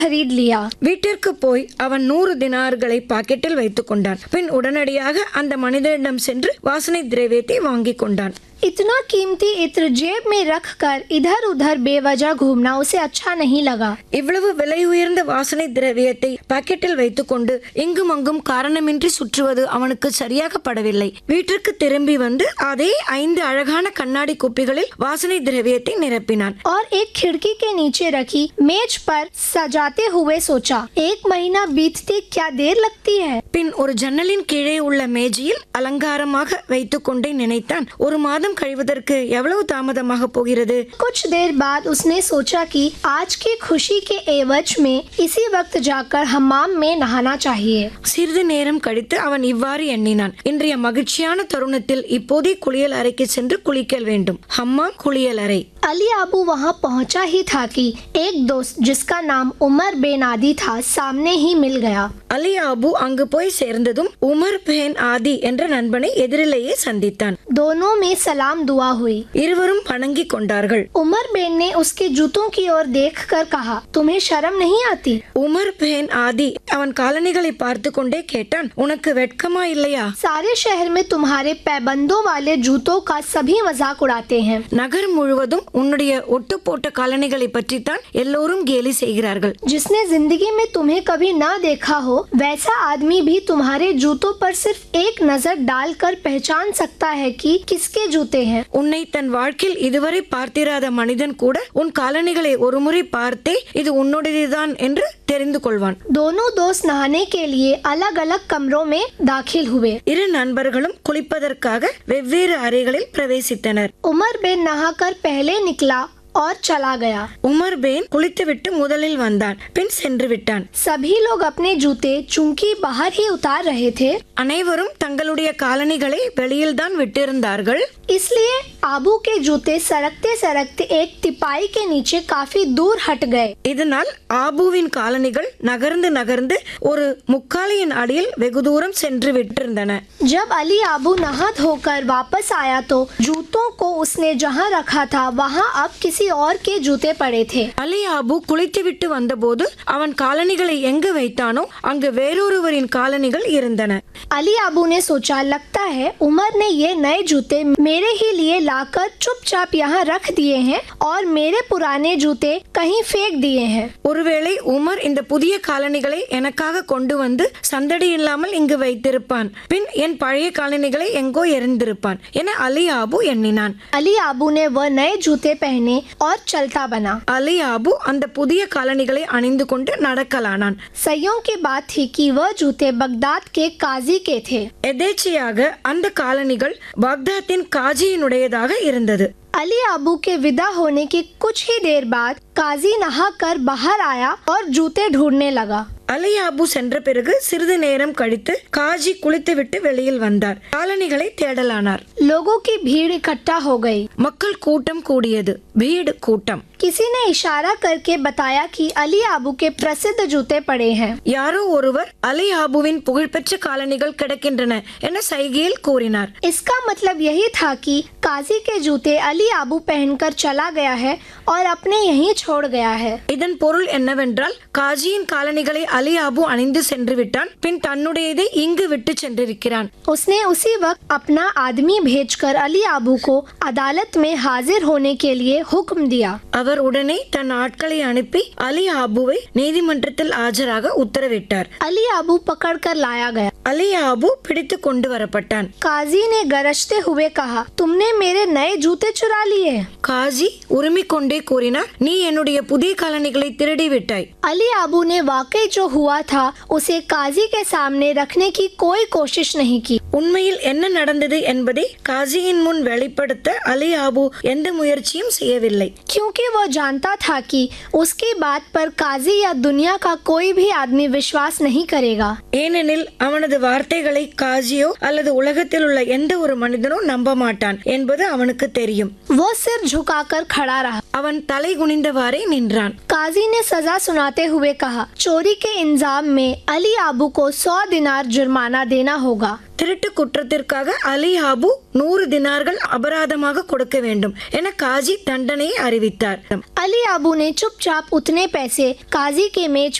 खरीद लिया வீட்டிற்கு போய் அவன் நூறு தினார்களை பாக்கெட்டில் வைத்துக் கொண்டான் பின் உடனடியாக அந்த மனிதனிடம் சென்று வாசனை திரவியத்தை வாங்கிக் கொண்டான் इतना कीमती इत्र जेब में रख कर इधर उधर बेवजह घूमना उसे अच्छा नहीं लगा இவ்வளவு விலை உயர்ந்த வாசனை திரவியத்தை பாக்கெட்டில் வைத்துக்கொண்டு இங்கும் அங்கும் காரணமின்றி சுற்றுவது அவனுக்கு சரியாக படவில்லை வீட்டிற்கு திரும்பி வந்து அதே ஐந்து அழகான கண்ணாடி குப்பிகளில் வாசனை திரவியத்தை நிரப்பினான் और एक खिड़की के नीचे रखी मेज पर सजाते हुए सोचा एक महीना बीतते क्या देर लगती है பின் ஒரு ஜன்னலின் கீழே உள்ள மேஜையில் அலங்காரமாக வைத்துக்கொண்டே நினைத்தான் ஒரு மாதம் கழிவதற்கு எவ்வளவு தாமதமாக போகிறது कुछ देर बाद उसने सोचा कि आज की खुशी के एवज में इसी वक्त जाकर हमाम में नहाना चाहिए சிறிது நேரம் கழித்து அவன் இவ்வாறு எண்ணினான் இன்றைய மகிழ்ச்சியான தருணத்தில் இப்போதே குளியல் அறைக்கு சென்று குளிக்க வேண்டும் ஹம்மாம் குளியல் அறை अली आबू वहाँ पहुँचा ही था कि एक दोस्त जिसका नाम उमर बेनादी था सामने ही मिल गया அலி அபு அங்கு போய் சேர்ந்ததும் உமர் பென் ஆதி என்ற நண்பனை எதிரிலேயே சந்தித்தான் दोनों में सलाम दुआ हुई இருவரும் வணங்கிக் கொண்டார்கள் उमर बेन ने उसके जूतों की ओर देखकर कहा तुम्हें शर्म नहीं आती உமர் பென் ஆதி அவன் காலணிகளை பார்த்து கொண்டே கேட்டான் உனக்கு வெட்கமா இல்லையா सारे शहर में तुम्हारे पैबंदों वाले जूतों का सभी मजाक उड़ाते हैं நகர் முழுவதும் உன்னுடைய ஒட்டு போட்ட காலணிகளை பற்றித்தான் எல்லோரும் கேலி செய்கிறார்கள் जिसने जिंदगी में तुम्हें कभी ना देखा हो वैसा आदमी भी तुम्हारे जूतों पर सिर्फ एक नजर डालकर पहचान सकता है कि किसके जूते हैं உன்னை தன் வாழ்க்கையில் இதுவரை பார்த்திராத மனிதன் கூட உன் காலணிகளை ஒருமுறை பார்த்தே இது உன்னுடையதுதான் என்று தெரிந்து கொள்வான் दोनों दोस्त नहाने के लिए अलग अलग कमरों में दाखिल हुए இரு நண்பர்களும் குளிப்பதற்காக வெவ்வேறு அறைகளில் பிரவேசித்தனர் उमर बेन नहाकर पहले निकला और चला गया உமர் பேன் குளித்துவிட்டு முதலில் வந்தான் பின் சென்று விட்டான் सभी लोग अपने जूते चूंकि बाहर ही उतार रहे थे அனைவரும் தங்களுடைய காலணிகளை வெளியில்தான் விட்டிருந்தார்கள் इसलिए आबू के जूते सरकते सरकते एक तिपाई के नीचे काफी दूर हट गए இதனால் ஆபுவின் காலணிகள் நகர்ந்து நகர்ந்து ஒரு முக்காலியின் அடியில் வெகு தூரம் சென்று விட்டிருந்தன जब अली आबू नहा धोकर वापस आया तो जूतों को उसने जहां रखा था वहां अब किसी और के जूते पड़े थे அலி ஆபு குளித்துவிட்டு வந்தபோது அவன் காலணிகளை எங்கு வைத்தானோ அங்கு வேறொருவரின் காலணிகள் இருந்தன अली आबू ने सोचा लगता है उमर ने ये नए जूते मेरे ही लिए लाकर चुपचाप यहाँ रख दिए हैं और मेरे पुराने जूते कहीं फेंक दिए हैं ஒருவேளை உமர் இந்த புதிய காலணிகளை எனக்காக கொண்டு வந்து சந்தடி இல்லாமல் இங்கு வைத்திருப்பான் பின் என் பழைய காலணிகளை எங்கோ எறிந்திருப்பான் என அலி ஆபு எண்ணினான் अली आबू ने वह नए जूते पहने और चलता बना அலி ஆபு அந்த புதிய காலணிகளை அணிந்து கொண்டு நடக்கலானான் सयों की बात थी कि वह जूते बगदाद के काजी के थे எதேச்சையாக அந்த காலணிகள் பாக்தாத்தின் காஜியினுடையதாக இருந்தது अली आबू के विदा होने के कुछ ही देर बाद काजी नहा कर बाहर आया और जूते ढूंढने लगा அலி ஆபு சென்ற பிறகு சிறிது நேரம் கழித்து காஜி குளித்துவிட்டு வெளியில் வந்தார் காலணிகளை தேடலானார் लोगों की भीड़ इकट्ठा हो गई மக்கள் கூட்டம் கூடியது பீடு கூட்டம் किसी ने इशारा करके बताया कि अली आबू के प्रसिद्ध जूते पड़े हैं யாரோ ஒருவர் அலி ஆபுவின் புகழ்பெற்ற காலணிகள் கிடக்கின்றன என சைகையில் கூறினார் इसका मतलब यही था कि काजी के जूते अली आबू पहनकर चला गया है और अपने यहीं छोड़ गया है இதன் பொருள் என்னவென்றால் காஜியின் காலணிகளை அலி ஆபு அணிந்து சென்று விட்டான் பின் தன்னுடையதை இங்கு விட்டு சென்றிருக்கிறான் उसने उसी वक्त अपना आदमी भेजकर अली आबू को अदालत में हाजिर होने के लिए हुक्म दिया அவர் உடனே தன் ஆட்களை அனுப்பி அலி ஆபுவை நீதிமன்றத்தில் ஆஜராக உத்தரவிட்டார் अली आबू पकड़कर लाया गया அலி ஆபு பிடித்து கொண்டு வரப்பட்டான் काजी ने गरजते हुए कहा तुमने मेरे नए जूते चुरा लिए காஜி உரிமிக் கொண்டே கூறினார் நீ என்னுடைய புதிய காலணிகளை திருடி விட்டாய் अली आबू ने वाकई जो हुआ था उसे काजी के सामने रखने की कोई कोशिश नहीं की உண்மையில் என்ன நடந்தது என்பதை காஜியின் முன் வெளிப்படுத்த அலி ஆபு எந்த முயற்சியும் செய்யவில்லை क्योंकि वो जानता था कि उसकी बात पर काजी या दुनिया का कोई भी आदमी विश्वास नहीं करेगा ஏனெனில் அவனது வார்த்தைகளை காஜியோ அல்லது உலகத்தில் உள்ள எந்த ஒரு மனிதனோ நம்ப மாட்டான் என்பது அவனுக்கு தெரியும் वो सिर झुकाकर खड़ा रहा அவன் தலை குனிந்தவாறே நின்றான் काजी ने सजा सुनाते हुए कहा चोरी के इंजाम में अली आबू को सौ दिनार जुर्माना देना होगा திருட்டு குற்றத்திற்காக அலி ஆபு நூறு தினார்கள் அபராதமாக கொடுக்க வேண்டும் என காஜி தண்டனையை அறிவித்தார் अली आबू ने चुपचाप उतने पैसे काजी के मेज